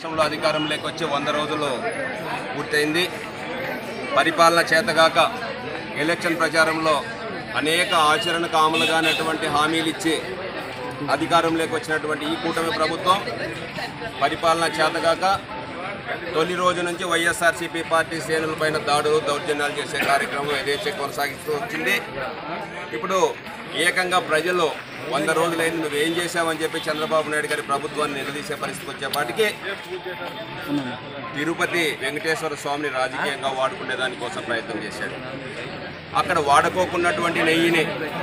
రాష్ట్రంలో అధికారంలోకి వచ్చి వంద రోజులు పూర్తయింది పరిపాలన చేతగాక ఎలక్షన్ ప్రచారంలో అనేక ఆచరణకు అమలు కానటువంటి హామీలు ఇచ్చి అధికారంలోకి వచ్చినటువంటి ఈ కూటమి ప్రభుత్వం పరిపాలన చేతగాక తొలి రోజు నుంచి వైఎస్ఆర్సీపీ పార్టీ శ్రేణులపైన దాడులు దౌర్జన్యాలు చేసే కార్యక్రమం యథేచ్ఛ కొనసాగిస్తూ వచ్చింది ఇప్పుడు ఏకంగా ప్రజలు వంద రోజులైంది నువ్వేం చేశావని చెప్పి చంద్రబాబు నాయుడు గారి ప్రభుత్వాన్ని నిలదీసే పరిస్థితికి వచ్చేపాటికి తిరుపతి వెంకటేశ్వర స్వామిని రాజకీయంగా వాడుకునే దానికోసం ప్రయత్నం చేశాడు అక్కడ వాడుకోకున్నటువంటి నెయ్యిని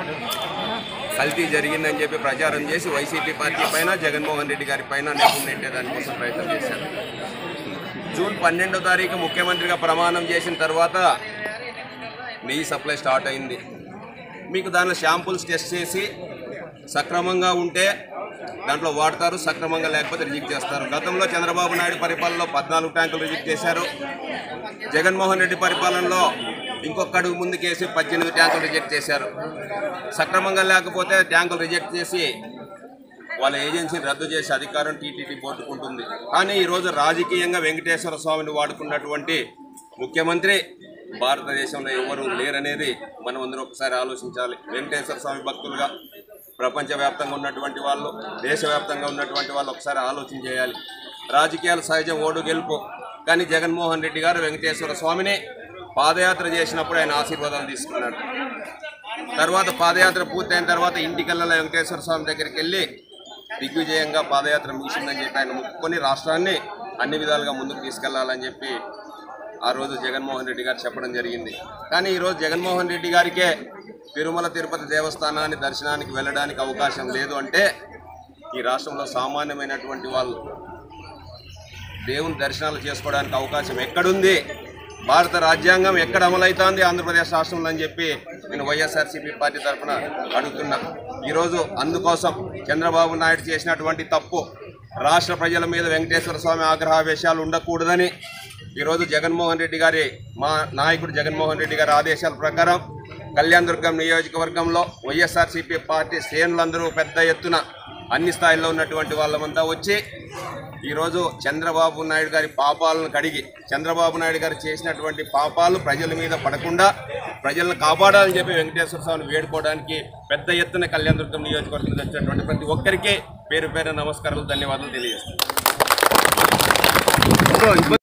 కల్తీ జరిగిందని చెప్పి ప్రచారం చేసి వైసీపీ పార్టీ పైన జగన్మోహన్ రెడ్డి గారి పైన నెపం నెట్టే దానికోసం ప్రయత్నం చేశారు జూన్ పన్నెండో తారీఖు ముఖ్యమంత్రిగా ప్రమాణం చేసిన తర్వాత నెయ్యి సప్లై స్టార్ట్ అయింది మీకు దానిలో షాంపుల్స్ టెస్ట్ చేసి సక్రమంగా ఉంటే దాంట్లో వాడతారు సక్రమంగా లేకపోతే రిజెక్ట్ చేస్తారు గతంలో చంద్రబాబు నాయుడు పరిపాలనలో పద్నాలుగు ట్యాంకులు రిజెక్ట్ చేశారు జగన్మోహన్ రెడ్డి పరిపాలనలో ఇంకొక అడుగు ముందుకేసి పద్దెనిమిది ట్యాంకులు రిజెక్ట్ చేశారు సక్రమంగా లేకపోతే ట్యాంకులు రిజెక్ట్ చేసి వాళ్ళ ఏజెన్సీని రద్దు చేసే అధికారం టీటీడీ పోట్టుకుంటుంది కానీ ఈరోజు రాజకీయంగా వెంకటేశ్వర స్వామిని వాడుకున్నటువంటి ముఖ్యమంత్రి భారతదేశంలో ఎవరు లేరనేది మనం అందరూ ఒకసారి ఆలోచించాలి వెంకటేశ్వర స్వామి భక్తులుగా ప్రపంచవ్యాప్తంగా ఉన్నటువంటి వాళ్ళు దేశవ్యాప్తంగా ఉన్నటువంటి వాళ్ళు ఒకసారి ఆలోచన చేయాలి రాజకీయాలు సహజం ఓడు గెలుపు కానీ జగన్మోహన్ రెడ్డి గారు వెంకటేశ్వర స్వామిని పాదయాత్ర చేసినప్పుడు ఆయన ఆశీర్వాదాలు తీసుకున్నాడు తర్వాత పాదయాత్ర పూర్తయిన తర్వాత ఇంటికల్లా వెంకటేశ్వర స్వామి దగ్గరికి వెళ్ళి దిగ్విజయంగా పాదయాత్ర ముగిసిందని చెప్పి ఆయన ముక్కుకొని రాష్ట్రాన్ని అన్ని విధాలుగా ముందుకు తీసుకెళ్లాలని చెప్పి ఆ రోజు జగన్మోహన్ రెడ్డి గారు చెప్పడం జరిగింది కానీ ఈరోజు జగన్మోహన్ రెడ్డి గారికే తిరుమల తిరుపతి దేవస్థానాన్ని దర్శనానికి వెళ్ళడానికి అవకాశం లేదు అంటే ఈ రాష్ట్రంలో సామాన్యమైనటువంటి వాళ్ళు దేవుని దర్శనాలు చేసుకోవడానికి అవకాశం ఎక్కడుంది భారత రాజ్యాంగం ఎక్కడ అమలవుతోంది ఆంధ్రప్రదేశ్ రాష్ట్రంలో అని చెప్పి నేను వైఎస్ఆర్సీపీ పార్టీ తరఫున అడుగుతున్నా ఈరోజు అందుకోసం చంద్రబాబు నాయుడు చేసినటువంటి తప్పు రాష్ట్ర ప్రజల మీద వెంకటేశ్వర స్వామి ఆగ్రహావేశాలు ఉండకూడదని ఈరోజు జగన్మోహన్ రెడ్డి గారి మా నాయకుడు జగన్మోహన్ రెడ్డి గారి ఆదేశాల ప్రకారం కళ్యాణదుర్గం నియోజకవర్గంలో వైఎస్ఆర్సీపీ పార్టీ శ్రేణులందరూ పెద్ద ఎత్తున అన్ని స్థాయిల్లో ఉన్నటువంటి వాళ్ళమంతా వచ్చి ఈరోజు చంద్రబాబు నాయుడు గారి పాపాలను కడిగి చంద్రబాబు నాయుడు గారు చేసినటువంటి పాపాలు ప్రజల మీద పడకుండా ప్రజలను కాపాడాలని చెప్పి వెంకటేశ్వర స్వామిని వేడుకోవడానికి పెద్ద ఎత్తున కళ్యాణదుర్గం నియోజకవర్గం వచ్చినటువంటి ప్రతి ఒక్కరికి పేరు పేరు నమస్కారాలు ధన్యవాదాలు తెలియజేస్తాను